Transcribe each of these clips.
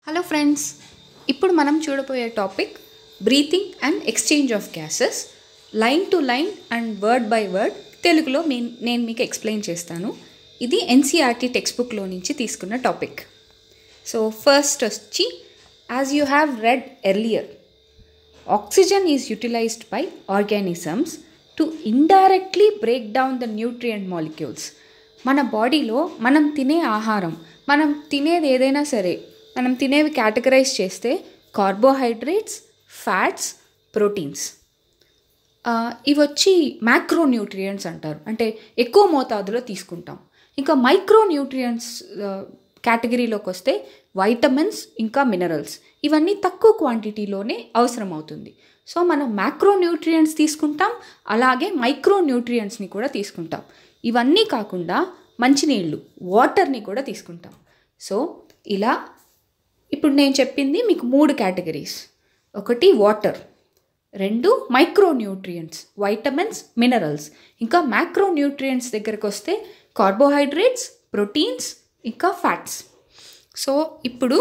Hello friends ఇప్పుడు మనం చూడబోయే topic breathing and exchange of gases line to line and word by word తెలుగులో మీ నేను మీకు ఎక్స్ప్లెయిన్ చేస్తాను ఇది ఎన్సీఆర్టీ టెక్స్ట్ బుక్లో నుంచి తీసుకున్న టాపిక్ సో ఫస్ట్ వచ్చి as you have read earlier oxygen is utilized by organisms to indirectly break down the nutrient molecules మన బాడీలో మనం తినే ఆహారం మనం తినేది ఏదైనా సరే మనం తినేవి కేటగరైజ్ చేస్తే కార్బోహైడ్రేట్స్ ఫ్యాట్స్ ప్రోటీన్స్ ఇవి వచ్చి మ్యాక్రో న్యూట్రియంట్స్ అంటారు అంటే ఎక్కువ మోతాదులో తీసుకుంటాం ఇంకా మైక్రో న్యూట్రియంట్స్ కేటగిరీలోకి వస్తే వైటమిన్స్ ఇంకా మినరల్స్ ఇవన్నీ తక్కువ క్వాంటిటీలోనే అవసరం అవుతుంది సో మనం మ్యాక్రో న్యూట్రియంట్స్ తీసుకుంటాం అలాగే మైక్రో న్యూట్రియంట్స్ని కూడా తీసుకుంటాం ఇవన్నీ కాకుండా మంచినీళ్ళు వాటర్ని కూడా తీసుకుంటాం సో ఇలా ఇప్పుడు నేను చెప్పింది మీకు మూడు కేటగిరీస్ ఒకటి వాటర్ రెండు మైక్రో న్యూట్రియంట్స్ వైటమిన్స్ మినరల్స్ ఇంకా మ్యాక్రో న్యూట్రియంట్స్ దగ్గరకు వస్తే కార్బోహైడ్రేట్స్ ప్రోటీన్స్ ఇంకా ఫ్యాట్స్ సో ఇప్పుడు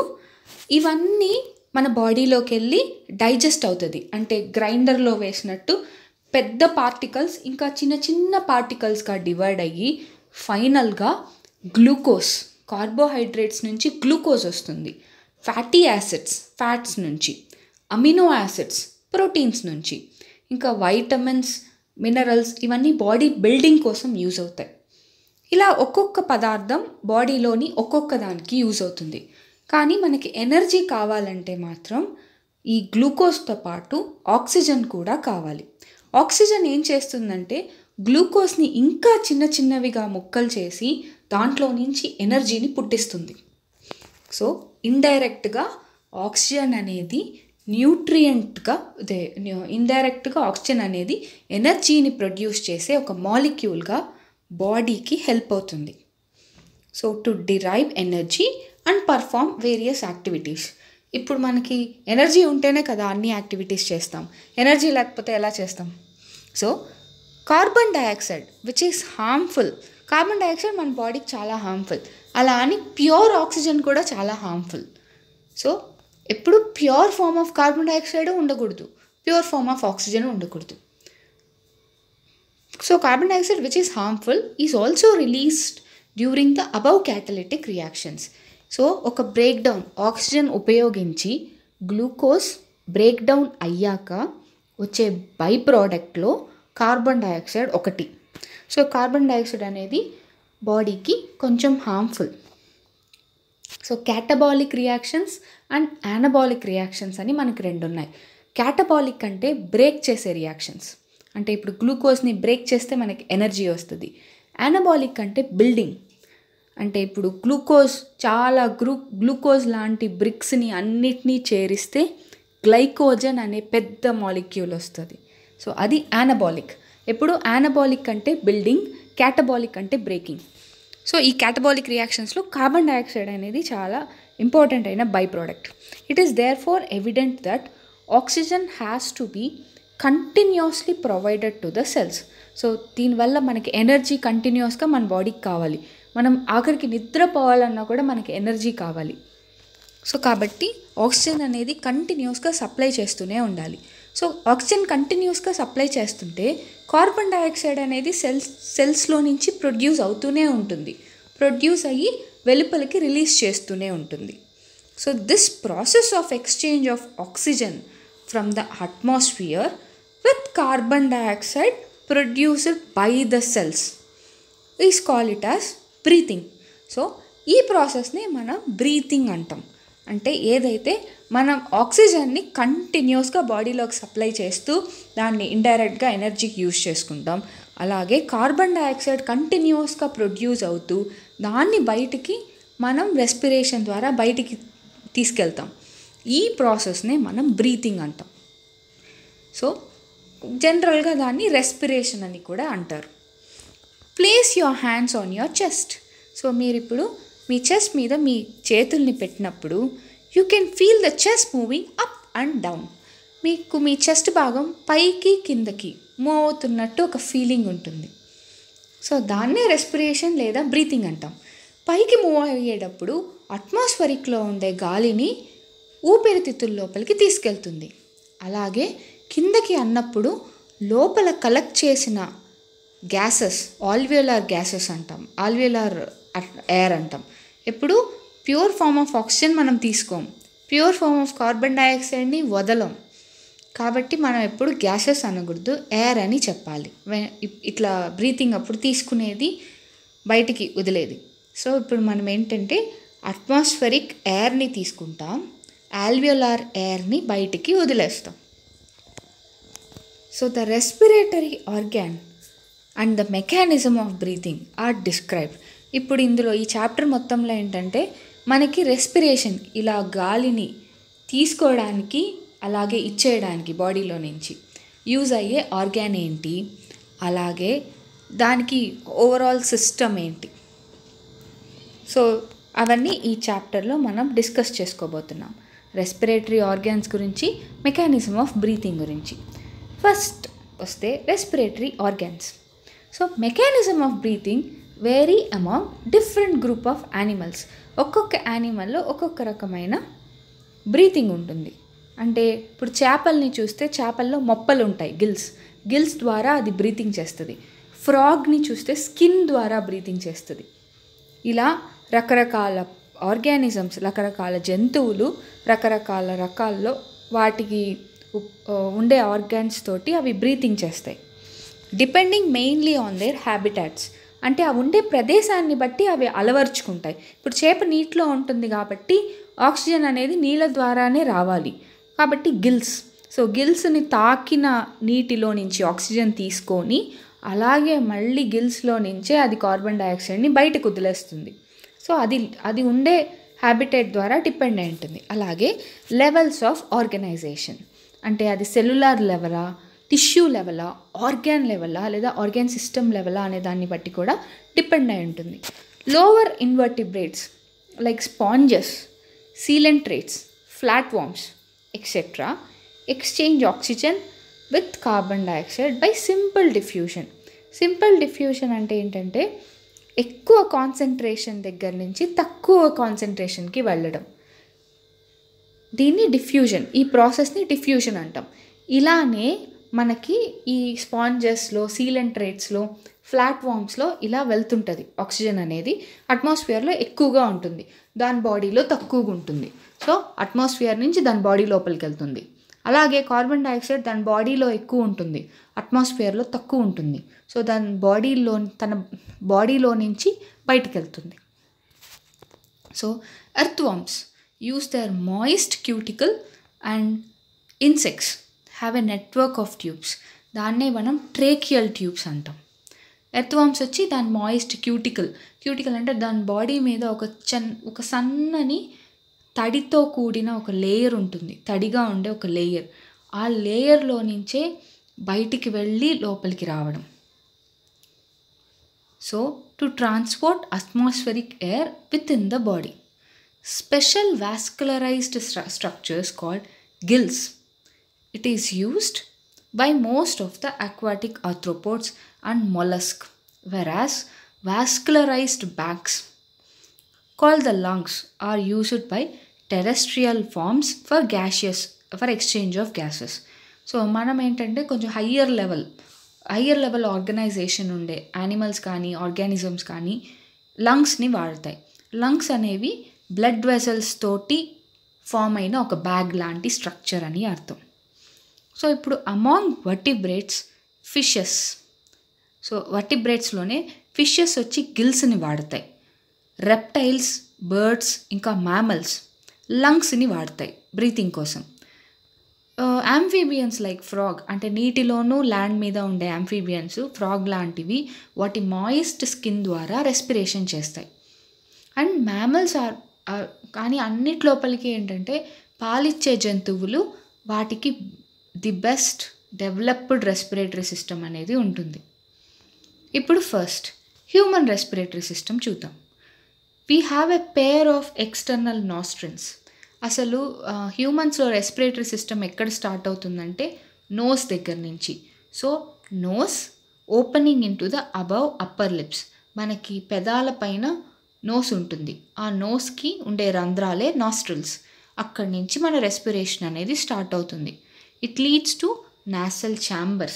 ఇవన్నీ మన బాడీలోకి వెళ్ళి డైజెస్ట్ అవుతుంది అంటే గ్రైండర్లో వేసినట్టు పెద్ద పార్టికల్స్ ఇంకా చిన్న చిన్న పార్టికల్స్గా డివైడ్ అయ్యి ఫైనల్గా గ్లూకోజ్ కార్బోహైడ్రేట్స్ నుంచి గ్లూకోజ్ వస్తుంది ఫ్యాటీ యాసిడ్స్ ఫ్యాట్స్ నుంచి అమినో యాసిడ్స్ ప్రోటీన్స్ నుంచి ఇంకా వైటమిన్స్ మినరల్స్ ఇవన్నీ బాడీ బిల్డింగ్ కోసం యూజ్ అవుతాయి ఇలా ఒక్కొక్క పదార్థం బాడీలోని ఒక్కొక్క దానికి యూజ్ అవుతుంది కానీ మనకి ఎనర్జీ కావాలంటే మాత్రం ఈ గ్లూకోజ్తో పాటు ఆక్సిజన్ కూడా కావాలి ఆక్సిజన్ ఏం చేస్తుందంటే గ్లూకోజ్ని ఇంకా చిన్న చిన్నవిగా ముక్కలు చేసి దాంట్లో నుంచి ఎనర్జీని పుట్టిస్తుంది సో ఇండైరెక్ట్గా ఆక్సిజన్ అనేది న్యూట్రియంట్గా అదే ఇండైరెక్ట్గా ఆక్సిజన్ అనేది ఎనర్జీని ప్రొడ్యూస్ చేసే ఒక మాలిక్యూల్గా బాడీకి హెల్ప్ అవుతుంది so to derive energy and perform various activities ఇప్పుడు మనకి ఎనర్జీ ఉంటేనే కదా అన్ని యాక్టివిటీస్ చేస్తాం ఎనర్జీ లేకపోతే ఎలా చేస్తాం so carbon dioxide which is harmful carbon dioxide మన బాడీకి చాలా హార్మ్ఫుల్ అలా అని ప్యూర్ ఆక్సిజన్ కూడా చాలా హార్మ్ఫుల్ సో ఎప్పుడు pure form of carbon dioxide ఉండకూడదు ప్యూర్ ఫామ్ ఆఫ్ ఆక్సిజన్ ఉండకూడదు so carbon dioxide which is harmful is also released during the above catalytic reactions so ఒక బ్రేక్ డౌన్ ఆక్సిజన్ ఉపయోగించి glucose break down అయ్యాక వచ్చే by ప్రోడక్ట్లో carbon dioxide ఒకటి so carbon dioxide అనేది బాడీకి కొంచెం harmful so catabolic reactions and anabolic reactions అని మనకు రెండు ఉన్నాయి క్యాటబాలిక్ అంటే బ్రేక్ చేసే రియాక్షన్స్ అంటే ఇప్పుడు గ్లూకోజ్ని బ్రేక్ చేస్తే మనకి ఎనర్జీ వస్తుంది యానబాలిక్ అంటే బిల్డింగ్ అంటే ఇప్పుడు గ్లూకోజ్ చాలా గ్లూ గ్లూకోజ్ లాంటి బ్రిక్స్ని అన్నిటినీ చేరిస్తే గ్లైకోజన్ అనే పెద్ద మాలిక్యూల్ వస్తుంది సో అది యానబాలిక్ ఎప్పుడు యానబాలిక్ అంటే బిల్డింగ్ క్యాటబాలిక్ అంటే బ్రేకింగ్ సో ఈ క్యాటబాలిక్ రియాక్షన్స్లో కార్బన్ డైఆక్సైడ్ అనేది చాలా ఇంపార్టెంట్ అయిన by product it is therefore evident that oxygen has to be continuously provided to the cells so దీనివల్ల మనకి ఎనర్జీ కంటిన్యూస్గా మన బాడీకి కావాలి మనం ఆఖరికి నిద్రపోవాలన్నా కూడా మనకి ఎనర్జీ కావాలి సో కాబట్టి ఆక్సిజన్ అనేది కంటిన్యూస్గా సప్లై చేస్తూనే ఉండాలి సో ఆక్సిజన్ కంటిన్యూస్గా సప్లై చేస్తుంటే కార్బన్ డైఆక్సైడ్ అనేది సెల్స్ సెల్స్లో నుంచి ప్రొడ్యూస్ అవుతూనే ఉంటుంది ప్రొడ్యూస్ అయ్యి వెలుపలికి రిలీజ్ చేస్తూనే ఉంటుంది so this process of exchange of oxygen from the atmosphere with carbon dioxide produced by the cells is call it as breathing so ఈ ప్రాసెస్ని మనం బ్రీతింగ్ అంటాం అంటే ఏదైతే మనం ఆక్సిజన్ని కంటిన్యూస్గా బాడీలోకి సప్లై చేస్తూ దాన్ని ఇండైరెక్ట్గా ఎనర్జీకి యూజ్ చేసుకుంటాం అలాగే కార్బన్ డైఆక్సైడ్ కంటిన్యూస్గా ప్రొడ్యూస్ అవుతూ దాన్ని బయటికి మనం రెస్పిరేషన్ ద్వారా బయటికి తీసుకెళ్తాం ఈ ప్రాసెస్నే మనం బ్రీతింగ్ అంటాం సో జనరల్గా దాన్ని రెస్పిరేషన్ అని కూడా అంటారు place your hands on your chest so మీరు ఇప్పుడు మీ చెస్ట్ మీద మీ చేతుల్ని పెట్టినప్పుడు you can feel the chest moving up and down మీకు మీ చెస్ట్ భాగం పైకి కిందకి మూవ్ అవుతున్నట్టు ఒక ఫీలింగ్ ఉంటుంది సో దాన్నే రెస్పిరేషన్ లేదా బ్రీతింగ్ అంటాం పైకి మూవ్ అయ్యేటప్పుడు అట్మాస్ఫరిక్లో ఉండే గాలిని ఊపిరితిత్తుల లోపలికి తీసుకెళ్తుంది అలాగే కిందకి అన్నప్పుడు లోపల కలెక్ట్ చేసిన గ్యాసెస్ ఆల్వియోలార్ గ్యాసెస్ అంటాం ఆల్వియోలార్ ఎయిర్ అంటాం ఎప్పుడు ప్యూర్ ఫామ్ ఆఫ్ ఆక్సిజన్ మనం తీసుకోం ప్యూర్ ఫామ్ ఆఫ్ కార్బన్ డైఆక్సైడ్ని వదలం కాబట్టి మనం ఎప్పుడు గ్యాసెస్ అనకూడదు ఎయిర్ అని చెప్పాలి వె- ఇ- ఇట్లా బ్రీతింగ్ అప్పుడు తీసుకునేది బయటికి వదిలేది సో ఇప్పుడు మనం ఏంటంటే అట్మాస్ఫెరిక్ ఎయిర్ని తీసుకుంటాం ఆల్వియోలార్ ఎయిర్ని బయటికి వదిలేస్తాం so the respiratory organ and the mechanism of breathing are described ఇప్పుడు ఇందులో ఈ చాప్టర్ మొత్తంలో ఏంటంటే మనకి రెస్పిరేషన్ ఇలా గాలిని తీసుకోవడానికి అలాగే ఇచ్చేయడానికి బాడీలో నుంచి యూజ్ అయ్యే ఆర్గాన్ ఏంటి అలాగే దానికి ఓవరాల్ సిస్టమ్ ఏంటి సో అవన్నీ ఈ చాప్టర్లో మనం డిస్కస్ చేసుకోబోతున్నాం రెస్పిరేటరీ ఆర్గాన్స్ గురించి మెకానిజం ఆఫ్ బ్రీతింగ్ గురించి ఫస్ట్ వస్తే respiratory organs so mechanism of breathing vary among different group of animals ఒక్కొక్క యానిమల్లో ఒక్కొక్క రకమైన బ్రీతింగ్ ఉంటుంది అంటే ఇప్పుడు చేపల్ని చూస్తే చేపల్లో మొప్పలు ఉంటాయి గిల్స్ గిల్స్ ద్వారా అది బ్రీతింగ్ చేస్తుంది ఫ్రాగ్ని చూస్తే స్కిన్ ద్వారా బ్రీతింగ్ చేస్తుంది ఇలా రకరకాల ఆర్గానిజమ్స్ రకరకాల జంతువులు రకరకాల రకాల్లో వాటికి ఉప్- ఆ, ఉండే ఆర్గాన్స్ తోటి అవి బ్రీతింగ్ చేస్తాయి depending mainly on their habitats అంటే ఆ ఉండే ప్రదేశాన్ని బట్టి అవి అలవర్చుకుంటాయి ఇప్పుడు చేప నీటిలో ఉంటుంది కాబట్టి ఆక్సిజన్ అనేది నీళ్ళ ద్వారానే రావాలి కాబట్టి గిల్స్ సో గిల్స్ని తాకిన నీటిలో నుంచి ఆక్సిజన్ తీసుకొని అలాగే మళ్ళీ గిల్స్లో నుంచే అది కార్బన్ డైఆక్సైడ్ని బయటకు వదిలేస్తుంది సో అది అది ఉండే హ్యాబిటేట్ ద్వారా డిపెండ్ అయి ఉంటుంది అలాగే లెవెల్స్ ఆఫ్ ఆర్గనైజేషన్ అంటే అది సెల్యులార్ లెవెలా టిష్యూ లెవెలా ఆర్గాన్ లెవెలా లేదా ఆర్గాన్ సిస్టమ్ లెవెలా అనే దాన్ని బట్టి కూడా డిపెండ్ అయి ఉంటుంది lower invertebrates like sponges coelenterates flat worms etcetera exchange oxygen with carbon dioxide by simple diffusion simple diffusion అంటే ఏంటంటే ఎక్కువ కాన్సన్ట్రేషన్ దగ్గర నుంచి తక్కువ కాన్సన్ట్రేషన్కి వెళ్ళడం దీన్ని డిఫ్యూజన్ ఈ ప్రాసెస్ని డిఫ్యూజన్ అంటాం ఇలానే మనకి ఈ స్పాంజెస్లో సీలెంట్రేట్స్లో ఫ్లాట్ వామ్స్లో ఇలా వెళ్తుంటుంది ఆక్సిజన్ అనేది అట్మాస్ఫియర్లో ఎక్కువగా ఉంటుంది దాని బాడీలో తక్కువగా ఉంటుంది సో అట్మాస్ఫియర్ నుంచి దాని బాడీ లోపలికి వెళ్తుంది అలాగే కార్బన్ డైఆక్సైడ్ దాని బాడీలో ఎక్కువ ఉంటుంది అట్మాస్ఫియర్లో తక్కువ ఉంటుంది సో దాని బాడీలో తన బాడీలో నుంచి బయటికి వెళ్తుంది so earthworms use their moist cuticle and insects have a network of tubes దాన్నే మనం ట్రేకియల్ ట్యూబ్స్ అంటాం ఎర్త్వామ్స్ వచ్చి దాని మాయిస్ట్ క్యూటికల్ క్యూటికల్ అంటే దాని బాడీ మీద ఒక చన్ ఒక సన్నని తడితో కూడిన ఒక లేయర్ ఉంటుంది తడిగా ఉండే ఒక లేయర్ ఆ లేయర్లో నుంచే బయటికి వెళ్ళి లోపలికి రావడం so to transport atmospheric air within the body special vascularized stru- structures called gills. It is used by most of the aquatic arthropods and mollusks, whereas vascularized bags called the lungs are used by terrestrial forms for gaseous for exchange of gases so మనం ఏంటంటే కొంచెం higher level higher level organisation ఉండే animals కానీ organisms కానీ లంగ్స్ని వాడతాయి lungs అనేవి blood vessels తోటి ఫామ్ అయిన ఒక బ్యాగ్ లాంటి స్ట్రక్చర్ అని అర్థం సో ఇప్పుడు అమాంగ్ వర్టిబ్రేట్స్ ఫిషెస్ సో వర్టిబ్రేట్స్లోనే ఫిషెస్ వచ్చి గిల్స్ని వాడతాయి రెప్టైల్స్ బర్డ్స్ ఇంకా మ్యామల్స్ లంగ్స్ని వాడతాయి బ్రీతింగ్ కోసం యాంఫీబియన్స్ లైక్ ఫ్రాగ్ అంటే నీటిలోనూ ల్యాండ్ మీద ఉండే యాంఫీబియన్స్ ఫ్రాగ్ లాంటివి వాటి మాయిస్ట్ స్కిన్ ద్వారా రెస్పిరేషన్ చేస్తాయి అండ్ మ్యామల్స్ ఆర్ ఆర్- కానీ అన్నిటి లోపలికి ఏంటంటే పాలిచ్చే జంతువులు వాటికి the best developed respiratory system అనేది ఉంటుంది ఇప్పుడు ఫస్ట్ హ్యూమన్ రెస్పిరేటరీ సిస్టమ్ చూద్దాం we have a pair of external nostrils అసలు హ్యూమన్స్లో రెస్పిరేటరీ సిస్టమ్ ఎక్కడ స్టార్ట్ అవుతుందంటే నోస్ దగ్గర నుంచి so nose opening into the above upper lips మనకి పెదాల పైన నోస్ ఉంటుంది ఆ నోస్కి ఉండే రంధ్రాలే నాస్ట్రిల్స్ అక్కడి నుంచి మన రెస్పిరేషన్ అనేది స్టార్ట్ అవుతుంది it leads to nasal chambers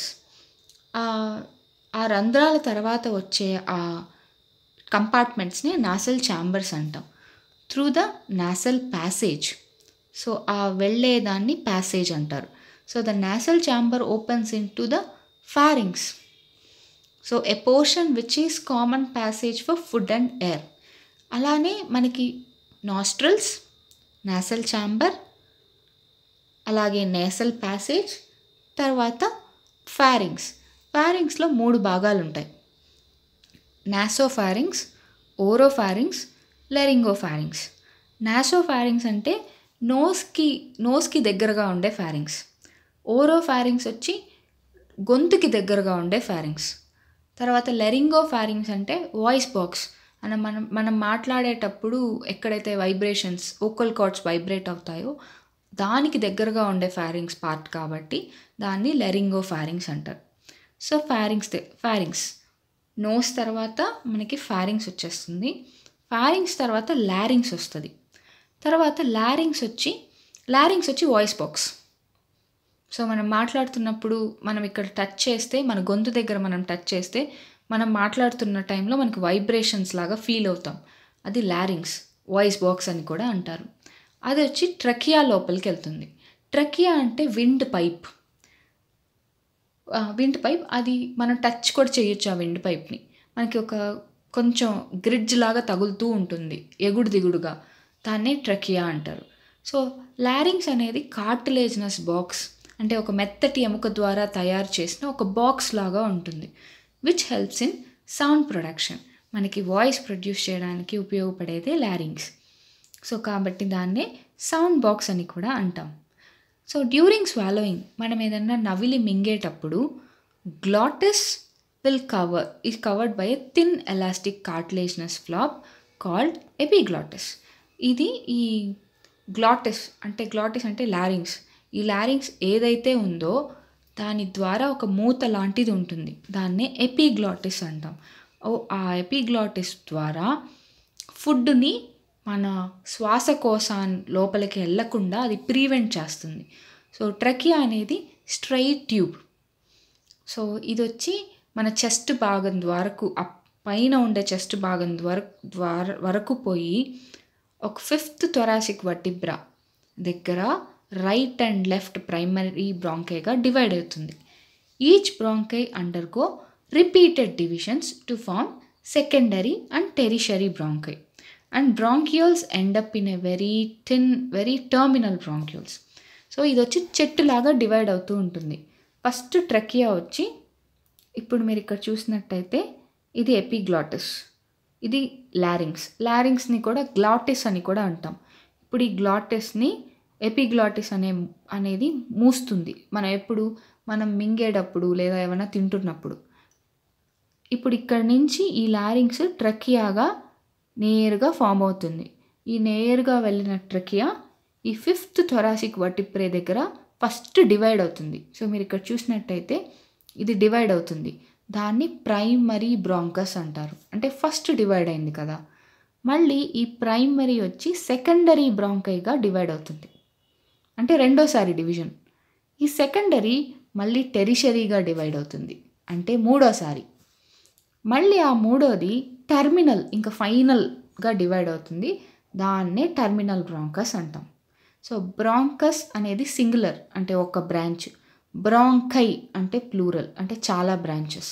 ఆ రంధ్రాల తర్వాత వచ్చే ఆ కంపార్ట్మెంట్స్ని నాసల్ ఛాంబర్స్ అంటాం through the nasal passage so ఆ వెళ్ళేదాన్ని ప్యాసేజ్ అంటారు so the nasal chamber opens into the pharynx so a portion which is common passage for food and air అలానే మనకి నాస్ట్రల్స్ నాసల్ ఛాంబర్ అలాగే nasal passage తర్వాత pharynx ఫారింగ్స్లో మూడు భాగాలు ఉంటాయి నాసోఫారింగ్స్ ఓరోఫారింగ్స్ లెరింగోఫారింగ్స్ నాసోఫారింగ్స్ అంటే నోస్కి నోస్కి దగ్గరగా ఉండే ఫారింగ్స్ ఓరోఫారింగ్స్ వచ్చి గొంతుకి దగ్గరగా ఉండే ఫారింగ్స్ తర్వాత లెరింగో ఫారింగ్స్ అంటే వాయిస్ బాక్స్ అని మనం మనం మాట్లాడేటప్పుడు ఎక్కడైతే వైబ్రేషన్స్ ఓకల్ కార్డ్స్ వైబ్రేట్ అవుతాయో దానికి దగ్గరగా ఉండే ఫారింగ్స్ పార్ట్ కాబట్టి దాన్ని లెరింగో ఫారింగ్స్ అంటారు సో ఫారింగ్స్ ఫారింగ్స్ నోస్ తర్వాత మనకి ఫారింగ్స్ వచ్చేస్తుంది ఫారింగ్స్ తర్వాత లారింగ్స్ వస్తుంది తర్వాత లారింగ్స్ వచ్చి లారింగ్స్ వచ్చి వాయిస్ బాక్స్ సో మనం మాట్లాడుతున్నప్పుడు మనం ఇక్కడ టచ్ చేస్తే మన గొంతు దగ్గర మనం టచ్ చేస్తే మనం మాట్లాడుతున్న టైంలో మనకి వైబ్రేషన్స్ లాగా ఫీల్ అవుతాం అది లారింగ్స్ వాయిస్ బాక్స్ అని కూడా అంటారు అది వచ్చి ట్రకియా లోపలికి వెళ్తుంది ట్రకియా అంటే విండ్ పైప్ విండ్ పైప్ అది మనం టచ్ కూడా చేయొచ్చు ఆ విండ్ పైప్ని మనకి ఒక కొంచెం గ్రిడ్జ్ లాగా తగులుతూ ఉంటుంది ఎగుడు దిగుడుగా దాన్నే ట్రకియా అంటారు సో లారింగ్స్ అనేది కార్టిలేజినస్ బాక్స్ అంటే ఒక మెత్తటి ఎముక ద్వారా తయారు చేసిన ఒక బాక్స్ లాగా ఉంటుంది which helps in sound production మనకి వాయిస్ ప్రొడ్యూస్ చేయడానికి ఉపయోగపడేదే లారింగ్స్ సో కాబట్టి దాన్నే సౌండ్ బాక్స్ అని కూడా అంటాం సో డ్యూరింగ్ స్వాలోయింగ్ మనం ఏదన్నా నవిలి మింగేటప్పుడు glottis will cover is covered by a thin elastic cartilaginous flap called epiglottis ఇది ఈ గ్లాటస్ అంటే గ్లాటస్ అంటే లారింగ్స్ ఈ లారింగ్స్ ఏదైతే ఉందో దాని ద్వారా ఒక మూత లాంటిది ఉంటుంది దాన్నే ఎపిగ్లాటిస్ అంటాం ఓ ఆ ఎపిగ్లాటిస్ ద్వారా ఫుడ్ని మన శ్వాసకోశా లోపలికి వెళ్ళకుండా అది ప్రివెంట్ చేస్తుంది సో ట్రకియా అనేది స్ట్రైట్ ట్యూబ్ సో ఇది వచ్చి మన చెస్ట్ భాగం వరకు పైన ఉండే చెస్ట్ భాగం ద్వారా ద్వారా వరకు పోయి ఒక ఫిఫ్త్ థొరాసిక్ వర్టిబ్రా దగ్గర రైట్ అండ్ లెఫ్ట్ ప్రైమరీ బ్రాంకైగా డివైడ్ అవుతుంది each bronchi undergo repeated divisions to form secondary and tertiary bronchi and bronchioles end up in a very thin very terminal bronchioles so ఇది వచ్చి చెట్టులాగా డివైడ్ అవుతూ ఉంటుంది first trachea వచ్చి ఇప్పుడు మీరు ఇక్కడ చూసినట్టయితే ఇది ఎపిగ్లాటిస్ ఇది లారింగ్స్ లారింగ్స్ని కూడా గ్లాటిస్ అని కూడా అంటాం ఇప్పుడు ఈ గ్లాటిస్ని ఎపిగ్లాటిస్ అనే అనేది మూస్తుంది మనం ఎప్పుడు మనం మింగేటప్పుడు లేదా ఏమైనా తింటున్నప్పుడు ఇప్పుడు ఇక్కడ నుంచి ఈ లారింగ్స్ ట్రకియాగా నేరుగా ఫామ్ అవుతుంది ఈ నేరుగా వెళ్ళిన ట్రకియా ఈ ఫిఫ్త్ థొరాసిక్ వర్టిప్రే దగ్గర ఫస్ట్ డివైడ్ అవుతుంది సో మీరు ఇక్కడ చూసినట్టయితే ఇది డివైడ్ అవుతుంది దాన్ని ప్రైమరీ బ్రాంకస్ అంటారు అంటే ఫస్ట్ డివైడ్ అయింది కదా మళ్ళీ ఈ ప్రైమరీ వచ్చి సెకండరీ బ్రాంకైగా డివైడ్ అవుతుంది అంటే రెండోసారి డివిజన్ ఈ సెకండరీ మళ్ళీ టెరిషరీగా డివైడ్ అవుతుంది అంటే మూడోసారి మళ్ళీ ఆ మూడోది టర్మినల్ ఇంకా ఫైనల్గా డివైడ్ అవుతుంది దాన్నే టర్మినల్ బ్రాంకస్ అంటాం సో బ్రాంకస్ అనేది సింగులర్ అంటే ఒక బ్రాంచ్ బ్రాంకై అంటే ప్లూరల్ అంటే చాలా బ్రాంచెస్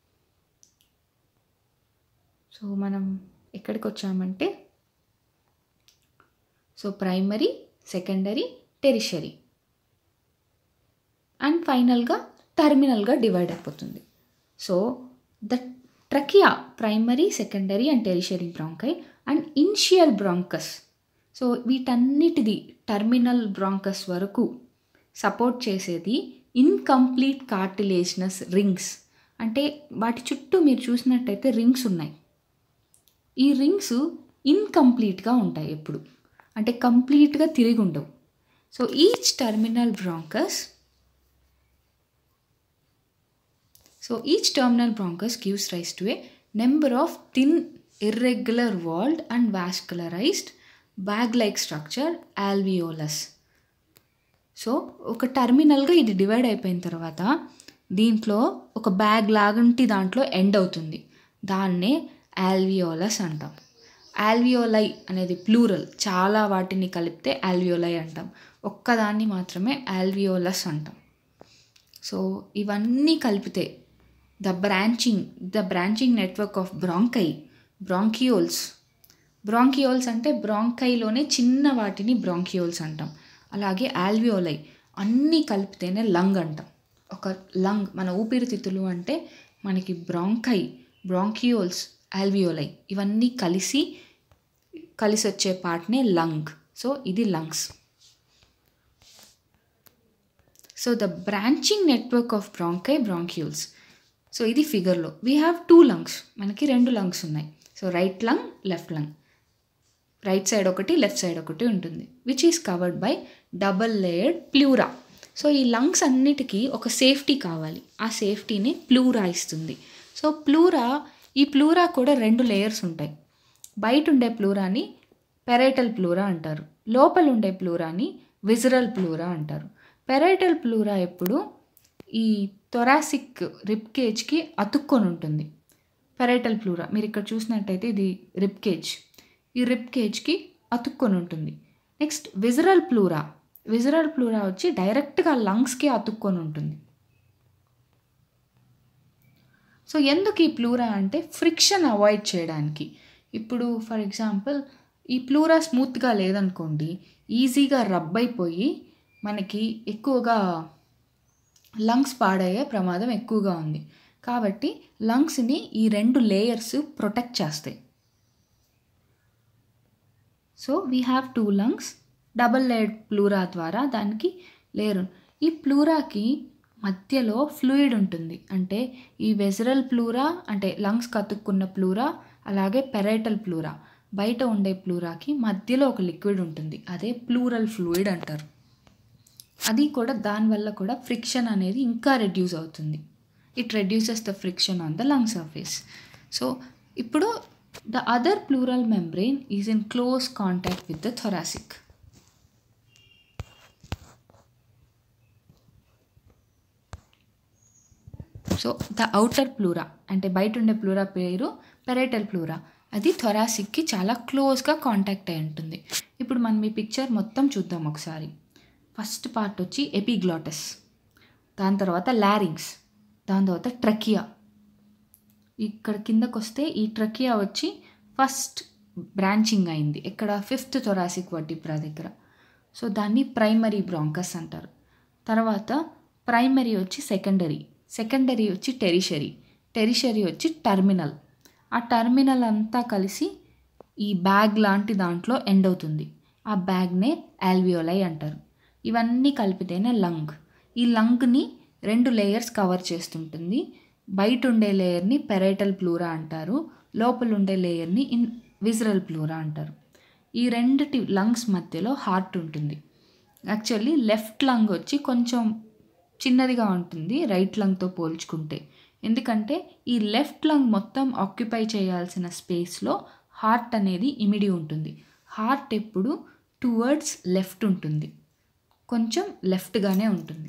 సో మనం ఎక్కడికి వచ్చామంటే so primary secondary tertiary and ఫైనల్గా టర్మినల్గా డివైడ్ అయిపోతుంది so the trachea primary secondary and tertiary bronchi and initial bronchus so వీటన్నిటిది టర్మినల్ బ్రాంకస్ వరకు సపోర్ట్ చేసేది ఇన్కంప్లీట్ కార్టిలేజినస్ రింగ్స్ అంటే వాటి చుట్టూ మీరు చూసినట్టయితే రింగ్స్ ఉన్నాయి ఈ రింగ్స్ ఇన్కంప్లీట్గా ఉంటాయి ఎప్పుడు అంటే కంప్లీట్గా తిరిగి ఉండవు so each terminal bronchus so each terminal bronchus gives rise to a number of thin irregular walled and vascularized bag like structure alveolus so ఒక టర్మినల్గా ఇది డివైడ్ అయిపోయిన తర్వాత దీంట్లో ఒక బ్యాగ్ లాగంటి దాంట్లో ఎండ్ అవుతుంది దాన్నే ఆల్వియోలస్ అంటాం ఆల్వియోలై అనేది ప్లూరల్ చాలా వాటిని కలిపితే ఆల్వియోలై అంటాం ఒక్కదాన్ని మాత్రమే ఆల్వియోలస్ అంటాం సో ఇవన్నీ కలిపితే the branching the branching network of bronchi bronchioles bronchioles అంటే బ్రాంకైలోనే చిన్న వాటిని బ్రాంకియోల్స్ అంటాం అలాగే ఆల్వియోలై అన్నీ కలిపితేనే లంగ్ అంటాం ఒక లంగ్ మన ఊపిరితిత్తులు అంటే మనకి బ్రాంకై బ్రాంకియోల్స్ ఆల్వియోలై ఇవన్నీ కలిసి కలిసి వచ్చే పార్ట్నే లంగ్ సో ఇది lungs so the branching network of bronchi bronchioles so ఇది ఫిగర్లో వీ హ్యావ్ టూ లంగ్స్ మనకి రెండు లంగ్స్ ఉన్నాయి so right lung left lung right side ఒకటి లెఫ్ట్ సైడ్ ఒకటి ఉంటుంది which is covered by double layered pleura so ఈ lungs అన్నిటికీ ఒక సేఫ్టీ కావాలి ఆ సేఫ్టీని ప్లూరా ఇస్తుంది సో ప్లూరా ఈ ప్లూరా కూడా రెండు లేయర్స్ ఉంటాయి బయట ఉండే ప్లూరాని పెరైటల్ ప్లూరా అంటారు లోపల ఉండే ప్లూరాని విజరల్ ప్లూరా అంటారు పెరైటల్ ప్లూరా ఎప్పుడు ఈ థొరాసిక్ రిప్ కేజ్కి అతుక్కొని ఉంటుంది పెరైటల్ ప్లూరా మీరు ఇక్కడ చూసినట్టయితే ఇది రిప్ కేజ్ ఈ రిప్ కేజ్కి అతుక్కొని ఉంటుంది next visceral pleura visceral pleura వచ్చి డైరెక్ట్గా లంగ్స్కి అతుక్కొని ఉంటుంది సో ఎందుకు ఈ ప్లూరా అంటే ఫ్రిక్షన్ అవాయిడ్ చేయడానికి ఇప్పుడు ఫర్ ఎగ్జాంపుల్ ఈ ప్లూరా స్మూత్గా లేదనుకోండి ఈజీగా రబ్ అయిపోయి మనకి ఎక్కువగా లంగ్స్ పాడయ్యే ప్రమాదం ఎక్కువగా ఉంది కాబట్టి లంగ్స్ని ఈ రెండు లేయర్స్ ప్రొటెక్ట్ చేస్తాయి so we have two lungs double layered pleura ద్వారా దానికి లేయర్ ఈ ప్లూరాకి మధ్యలో ఫ్లూయిడ్ ఉంటుంది అంటే ఈ వెజరల్ ప్లూరా అంటే లంగ్స్ కతుక్కున్న ప్లూరా అలాగే పెరైటల్ ప్లూరా బయట ఉండే ప్లూరాకి మధ్యలో ఒక లిక్విడ్ ఉంటుంది అదే ప్లూరల్ ఫ్లూయిడ్ అంటారు అది కూడా దానివల్ల కూడా ఫ్రిక్షన్ అనేది ఇంకా రెడ్యూస్ అవుతుంది it reduces the friction on the lung surface so ఇప్పుడు the other pleural membrane is in close contact with the thoracic so the outer pleura అంటే బయట ఉండే ప్లూరా పేరు పెరైటల్ ప్లూరా అది థొరాసిక్కి చాలా క్లోజ్గా కాంటాక్ట్ అయి ఉంటుంది ఇప్పుడు మనం ఈ పిక్చర్ మొత్తం చూద్దాం ఒకసారి ఫస్ట్ పార్ట్ వచ్చి ఎపిగ్లాటస్ దాని తర్వాత లారింగ్స్ దాని తర్వాత ట్రకియా ఇక్కడ కిందకు వస్తే ఈ ట్రకియా వచ్చి ఫస్ట్ బ్రాంచింగ్ అయింది ఇక్కడ ఫిఫ్త్ థొరాసిక్ వర్టిబ్రా దగ్గర సో దాన్ని ప్రైమరీ బ్రాంకస్ అంటారు తర్వాత ప్రైమరీ వచ్చి సెకండరీ సెకండరీ వచ్చి టెరిషరీ టెరిషరీ వచ్చి టర్మినల్ ఆ టర్మినల్ అంతా కలిసి ఈ బ్యాగ్ లాంటి దాంట్లో ఎండ్ అవుతుంది ఆ బ్యాగ్నే ఆల్వియోలై అంటారు ఇవన్నీ కలిపితేనే లంగ్ ఈ లంగ్ని రెండు లేయర్స్ కవర్ చేస్తుంటుంది బయట ఉండే లేయర్ని పెరైటల్ ప్లూరా అంటారు లోపల ఉండే లేయర్ని ఇన్ విజరల్ ప్లూరా అంటారు ఈ రెండిటి లంగ్స్ మధ్యలో హార్ట్ ఉంటుంది యాక్చువల్లీ లెఫ్ట్ లంగ్ వచ్చి కొంచెం చిన్నదిగా ఉంటుంది రైట్ లంగ్తో పోల్చుకుంటే ఎందుకంటే ఈ లెఫ్ట్ లంగ్ మొత్తం ఆక్యుపై చేయాల్సిన స్పేస్లో హార్ట్ అనేది ఇమిడి ఉంటుంది హార్ట్ ఎప్పుడు టువర్డ్స్ లెఫ్ట్ ఉంటుంది కొంచెం లెఫ్ట్గానే ఉంటుంది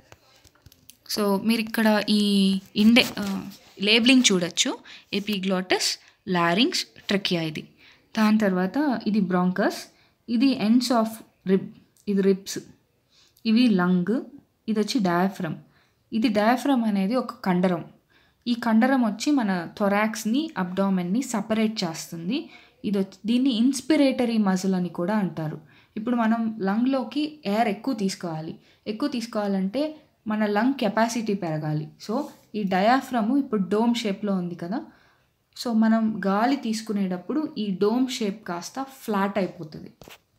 సో మీరు ఇక్కడ ఈ ఇండే లేబులింగ్ చూడొచ్చు ఎపిగ్లాటస్ లారింగ్స్ ట్రకియా ఇది దాని తర్వాత ఇది బ్రాంకస్ ఇది ఎండ్స్ ఆఫ్ రిబ్ ఇది రిబ్స్ ఇవి లంగ్ ఇది వచ్చి డయాఫ్రమ్ ఇది డయాఫ్రమ్ అనేది ఒక కండరం ఈ కండరం వచ్చి మన థొరాక్స్ని అబ్డామెన్ని సపరేట్ చేస్తుంది ఇది వచ్చి దీన్ని ఇన్స్పిరేటరీ మజిల్ అని కూడా అంటారు ఇప్పుడు మనం లంగ్లోకి ఎయిర్ ఎక్కువ తీసుకోవాలి ఎక్కువ తీసుకోవాలంటే మన లంగ్ కెపాసిటీ పెరగాలి సో ఈ డయాఫ్రమ్ ఇప్పుడు డోమ్ షేప్లో ఉంది కదా సో మనం గాలి తీసుకునేటప్పుడు ఈ డోమ్ షేప్ కాస్త ఫ్లాట్ అయిపోతుంది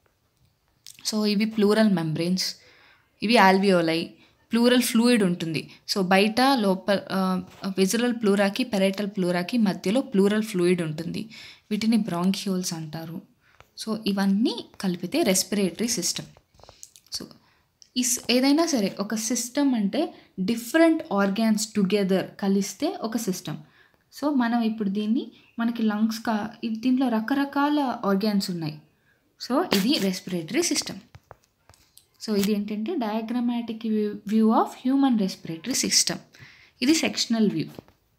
సో ఇవి ప్లూరల్ మెంబ్రెయిన్స్ ఇవి ఆల్వియోలై ప్లూరల్ ఫ్లూయిడ్ ఉంటుంది సో బయట లోపల విజరల్ ప్లూరాకి పెరైటల్ ప్లూరాకి మధ్యలో ప్లూరల్ ఫ్లూయిడ్ ఉంటుంది వీటిని బ్రాంక్యూల్స్ అంటారు సో ఇవన్నీ కలిపితే రెస్పిరేటరీ సిస్టమ్ సో ఈ ఏదైనా సరే ఒక సిస్టమ్ అంటే డిఫరెంట్ ఆర్గాన్స్ టుగెదర్ కలిస్తే ఒక సిస్టమ్ సో మనం ఇప్పుడు దీన్ని మనకి లంగ్స్ కా దీంట్లో రకరకాల ఆర్గాన్స్ ఉన్నాయి సో ఇది రెస్పిరేటరీ సిస్టమ్ సో ఇది ఏంటంటే diagrammatic view of human respiratory system ఇది సెక్షనల్ వ్యూ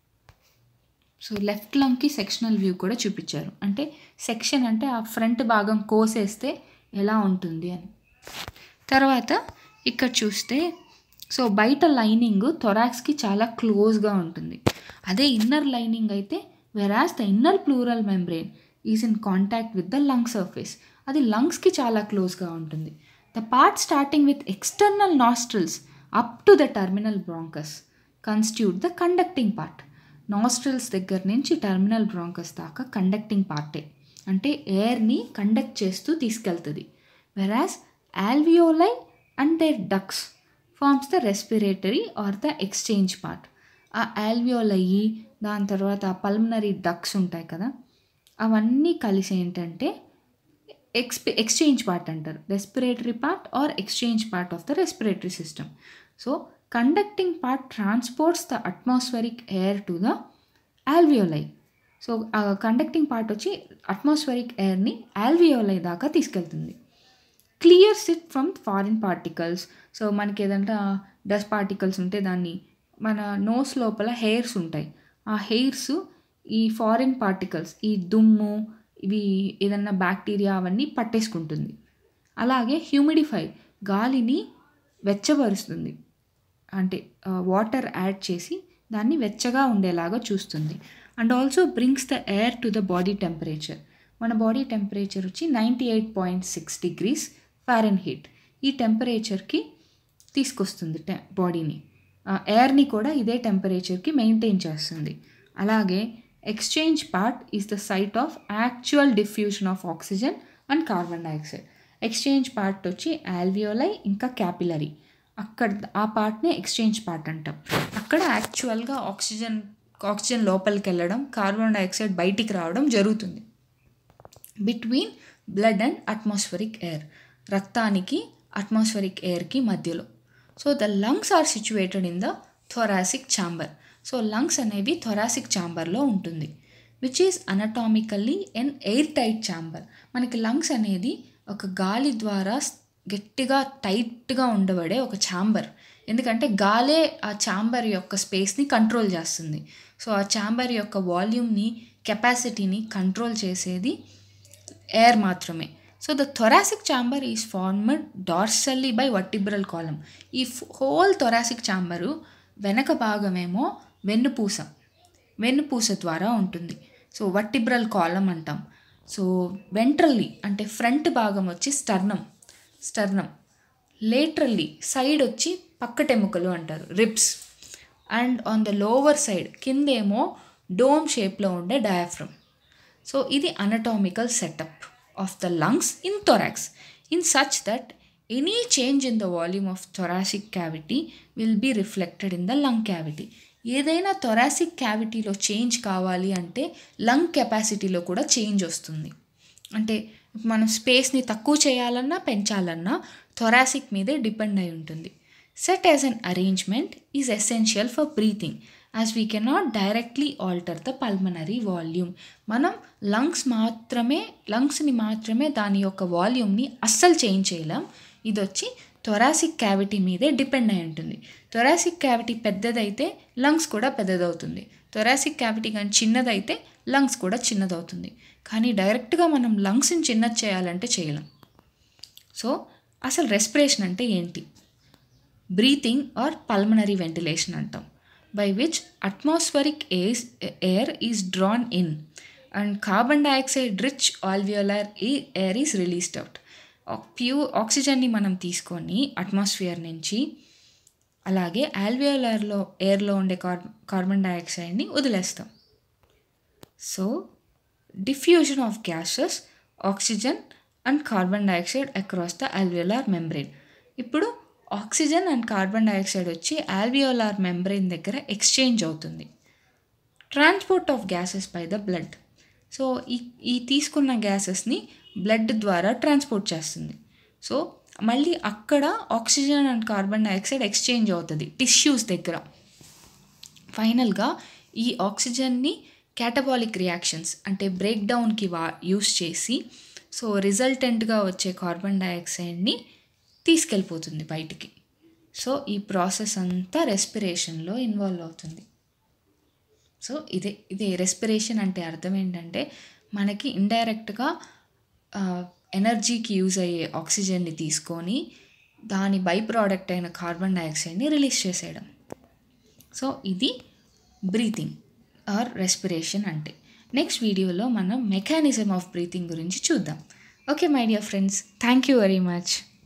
సో లెఫ్ట్ లంగ్కి సెక్షనల్ వ్యూ కూడా చూపించారు అంటే సెక్షన్ అంటే ఆ ఫ్రంట్ భాగం కోసేస్తే ఎలా ఉంటుంది అని తర్వాత ఇక్కడ చూస్తే సో బయట లైనింగ్ థొరాక్స్కి చాలా క్లోజ్గా ఉంటుంది అదే ఇన్నర్ లైనింగ్ అయితే whereas the inner pleural membrane is in contact with the lung surface అది లంగ్స్కి చాలా క్లోజ్గా ఉంటుంది the part starting with external nostrils up to the terminal bronchus constitute the conducting part nostrils దగ్గర నుంచి టర్మినల్ బ్రాంకస్ దాకా conducting పార్టే అంటే ఎయిర్ని కండక్ట్ చేస్తూ తీసుకెళ్తుంది whereas alveoli and their ducts forms the respiratory or the exchange part ఆ ఆల్వియోలయ్యి దాని తర్వాత ఆ పల్మనరీ డక్స్ ఉంటాయి కదా అవన్నీ కలిసి ఏంటంటే ఎక్స్పి ఎక్స్చేంజ్ పార్ట్ అంటారు respiratory part or exchange part of the respiratory system so conducting part transports the atmospheric air to the alveoli so conducting part వచ్చి అట్మాస్ఫరిక్ ఎయిర్ని ఆల్వియోలై దాకా తీసుకెళ్తుంది clears it from foreign particles so మనకి ఏదంటే dust particles ఉంటే దాన్ని మన nose లోపల హెయిర్స్ ఉంటాయి ఆ హెయిర్స్ ఈ ఫారిన్ పార్టికల్స్ ఈ దుమ్ము ఇవి ఏదన్నా బ్యాక్టీరియా అవన్నీ పట్టేసుకుంటుంది అలాగే హ్యూమిడిఫై గాలిని వెచ్చబరుస్తుంది అంటే వాటర్ యాడ్ చేసి దాన్ని వెచ్చగా ఉండేలాగా చూస్తుంది and also brings the air to the body temperature మన బాడీ టెంపరేచర్ వచ్చి ninety eight point six degrees Fahrenheit ఈ టెంపరేచర్కి తీసుకొస్తుంది టె బాడీని ఎయిర్ని కూడా ఇదే టెంపరేచర్కి మెయింటైన్ చేస్తుంది అలాగే exchange part is the site of actual diffusion of oxygen and carbon dioxide exchange part వచ్చి ఆల్వియోలై ఇంకా క్యాపిలరీ అక్కడ ఆ పార్ట్నే ఎక్స్చేంజ్ పార్ట్ అంటాం అక్కడ యాక్చువల్గా ఆక్సిజన్ ఆక్సిజన్ లోపలికి వెళ్ళడం కార్బన్ డైఆక్సైడ్ బయటికి రావడం జరుగుతుంది between blood and atmospheric air రక్తానికి అట్మాస్ఫరిక్ ఎయిర్కి మధ్యలో so the lungs are situated in the thoracic chamber so lungs అనేవి థొరాసిక్ ఛాంబర్లో ఉంటుంది which is anatomically an air tight chamber మనకి లంగ్స్ అనేది ఒక గాలి ద్వారా గట్టిగా టైట్గా ఉండబడే ఒక ఛాంబర్ ఎందుకంటే గాలే ఆ ఛాంబర్ యొక్క స్పేస్ని కంట్రోల్ చేస్తుంది సో ఆ ఛాంబర్ యొక్క వాల్యూమ్ని కెపాసిటీని కంట్రోల్ చేసేది ఎయిర్ మాత్రమే so the thoracic chamber is formed dorsally by vertebral column ఈ హోల్ థొరాసిక్ ఛాంబరు వెనక భాగమేమో వెన్నుపూస వెన్నుపూస ద్వారా ఉంటుంది సో వర్టిబ్రల్ కాలం అంటాం సో వెంట్రల్లీ అంటే ఫ్రంట్ భాగం వచ్చి స్టర్నం స్టర్నం లేటరల్లీ సైడ్ వచ్చి పక్కటెముకలు అంటారు ribs and on the lower side కిందేమో డోమ్ షేప్లో ఉండే డయాఫ్రమ్ సో ఇది anatomical setup of the lungs in thorax in such that any change in the volume of thoracic cavity will be reflected in the lung cavity ఏదైనా thoracic క్యావిటీలో change కావాలి అంటే lung కెపాసిటీలో కూడా change వస్తుంది అంటే మనం స్పేస్ని తక్కువ చేయాలన్నా పెంచాలన్నా థొరాసిక్ మీదే డిపెండ్ అయి ఉంటుంది set as an arrangement is essential for breathing as we cannot directly alter the pulmonary volume మనం లంగ్స్ మాత్రమే లంగ్స్ని మాత్రమే దాని యొక్క వాల్యూమ్ని అస్సలు చేంజ్ చేయలేం ఇది వచ్చి థొరాసిక్ క్యావిటీ మీదే డిపెండ్ అయి ఉంటుంది థొరాసిక్ క్యావిటీ పెద్దదైతే లంగ్స్ కూడా పెద్దదవుతుంది థొరాసిక్ క్యావిటీ కానీ చిన్నదైతే లంగ్స్ కూడా చిన్నదవుతుంది కానీ డైరెక్ట్గా మనం లంగ్స్ని చిన్నది చేయాలంటే చేయలేం సో అసలు రెస్పిరేషన్ అంటే ఏంటి బ్రీతింగ్ ఆర్ పల్మనరీ వెంటిలేషన్ అంటాం by which atmospheric air air is drawn in and carbon dioxide rich alveolar ఈ air is released out pure ఆక్సిజన్ని మనం తీసుకొని అట్మాస్ఫియర్ నుంచి అలాగే ఆల్వియోలర్లో ఎయిర్లో ఉండే కార్ కార్బన్ డైఆక్సైడ్ని వదిలేస్తాం so diffusion of gases oxygen and carbon dioxide across the alveolar membrane ఇప్పుడు ఆక్సిజన్ అండ్ కార్బన్ డైఆక్సైడ్ వచ్చి ఆల్వియోలార్ మెంబ్రెయిన్ దగ్గర ఎక్స్చేంజ్ అవుతుంది transport of gases by the blood so ఈ ఈ తీసుకున్న గ్యాసెస్ని బ్లడ్ ద్వారా ట్రాన్స్పోర్ట్ చేస్తుంది సో మళ్ళీ అక్కడ oxygen and carbon dioxide exchange అవుతుంది టిష్యూస్ దగ్గర ఫైనల్గా ఈ ఆక్సిజన్ని క్యాటబాలిక్ రియాక్షన్స్ అంటే బ్రేక్ డౌన్కి వా యూస్ చేసి సో రిజల్టెంట్గా వచ్చే కార్బన్ డైఆక్సైడ్ని తీసుకెళ్ళిపోతుంది బయటికి సో ఈ ప్రాసెస్ అంతా రెస్పిరేషన్లో ఇన్వాల్వ్ అవుతుంది సో ఇదే ఇదే రెస్పిరేషన్ అంటే అర్థం ఏంటంటే మనకి ఇండైరెక్ట్గా ఎనర్జీకి యూజ్ అయ్యే ఆక్సిజన్ని తీసుకొని దాని బై ప్రోడక్ట్ అయిన కార్బన్ డైఆక్సైడ్ని రిలీజ్ చేసేయడం సో ఇది బ్రీతింగ్ ఆర్ రెస్పిరేషన్ అంటే నెక్స్ట్ వీడియోలో మనం మెకానిజం ఆఫ్ బ్రీతింగ్ గురించి చూద్దాం okay my dear friends thank you very much